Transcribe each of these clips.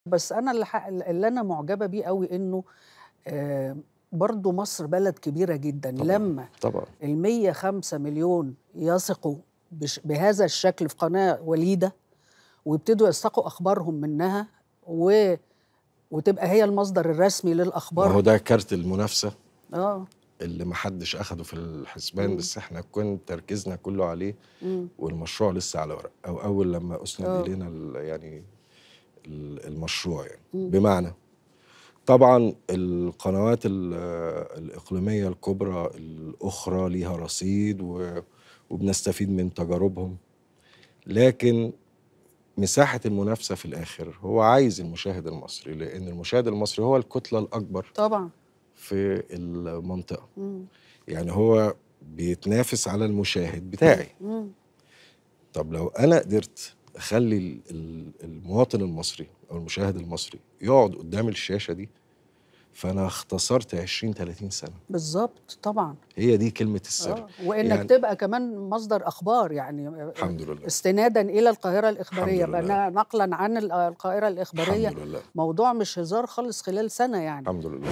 بس انا اللي, ح- اللي انا معجبه بيه قوي انه آه برضو مصر بلد كبيره جدا طبعاً. لما طبعا ال 105 مليون يثقوا بش بهذا الشكل في قناه وليده ويبتدوا يستقوا اخبارهم منها و وتبقى هي المصدر الرسمي ما هو للاخبار ده كارت المنافسه اه اللي ما حدش اخده في الحسبان مم. بس احنا كنا تركيزنا كله عليه مم. والمشروع لسه على ورق او اول لما اسند آه. الينا ال- يعني ال- المشروع يعني مم. بمعنى طبعا القنوات ال- الاقليميه الكبرى الاخرى ليها رصيد و- وبنستفيد من تجاربهم لكن مساحه المنافسه في الاخر هو عايز المشاهد المصري لان المشاهد المصري هو الكتله الاكبر طبعا في المنطقه مم. يعني هو بيتنافس على المشاهد بتاعي مم. طب لو انا قدرت اخلي ال- ال- المواطن المصري او المشاهد المصري يقعد قدام الشاشه دي فانا اختصرت 20 30 سنه بالظبط طبعا هي دي كلمه السر آه. وانك يعني- تبقى كمان مصدر اخبار يعني الحمد لله استنادا الى القاهره الاخباريه الحمد لله. بقى نقلا عن ال- القاهره الاخباريه الحمد لله موضوع مش هزار خالص خلال سنه يعني الحمد لله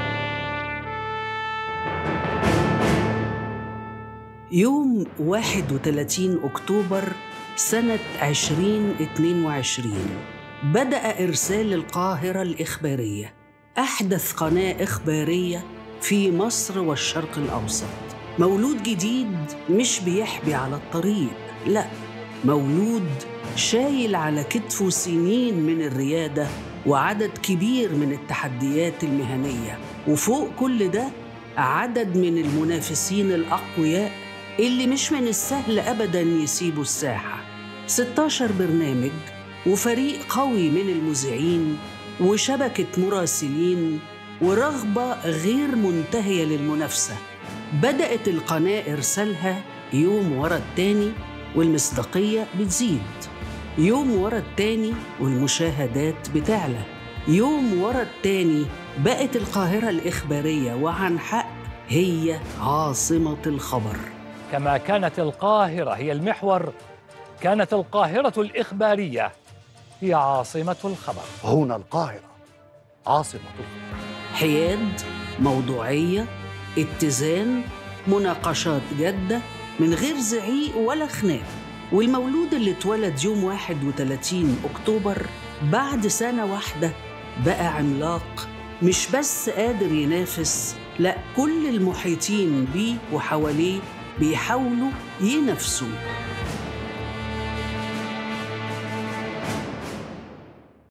يوم 31 أكتوبر سنة 2022 بدأ إرسال القاهرة الإخبارية أحدث قناة إخبارية في مصر والشرق الأوسط مولود جديد مش بيحبي على الطريق لا مولود شايل على كتفه سنين من الريادة وعدد كبير من التحديات المهنية وفوق كل ده عدد من المنافسين الأقوياء اللي مش من السهل أبدا يسيبوا الساحة 16 برنامج وفريق قوي من المذيعين وشبكة مراسلين ورغبة غير منتهية للمنافسة بدأت القناة إرسالها يوم ورا التاني والمصداقية بتزيد يوم ورا التاني والمشاهدات بتعلى يوم ورا التاني بقت القاهرة الإخبارية وعن حق هي عاصمة الخبر كما كانت القاهرة هي المحور كانت القاهرة الإخبارية هي عاصمة الخبر هنا القاهرة عاصمة الخبر حياد موضوعية اتزان مناقشات جادة من غير زعيق ولا خناق والمولود اللي اتولد يوم 31 أكتوبر بعد سنة واحدة بقى عملاق مش بس قادر ينافس لا كل المحيطين بيه وحواليه بيحاولوا ينافسوه